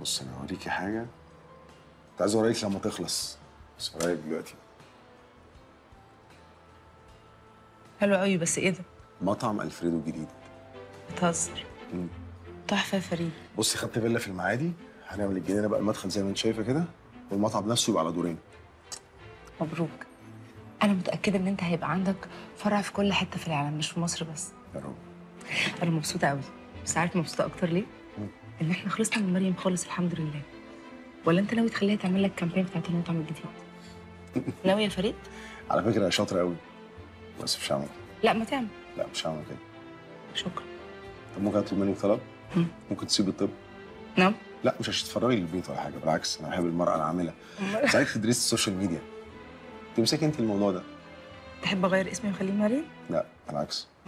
بص انا هوريكي حاجه كنت عايز اوريك لما تخلص بس هوريك دلوقتي حلو قوي بس ايه ده مطعم الفريدو الجديد بتهزر مم. تحفه يا فريد بصي خدت فيلا في المعادي هنعمل الجنينه بقى المدخل زي ما انت شايفه كده والمطعم نفسه يبقى على دورين مبروك انا متاكده ان انت هيبقى عندك فرع في كل حته في العالم مش في مصر بس يا رب انا مبسوطه قوي بس عارف مبسوطه اكتر ليه مم. ان احنا خلصنا من مريم خالص الحمد لله ولا انت ناوي تخليها تعمل لك كامبين بتاعت المطعم الجديد ناوي يا فريد على فكره يا شاطره قوي بس مش هعمل لا ما تعمل لا مش هعمل كده شكرا طب ممكن اطلب منك طلب مم. ممكن تسيب الطب نعم لا مش عشان تتفرجي للبيت ولا حاجه بالعكس انا بحب المراه العامله بس عايزك تدرسي السوشيال ميديا تمسكي انت الموضوع ده تحب اغير اسمي واخليه مريم لا بالعكس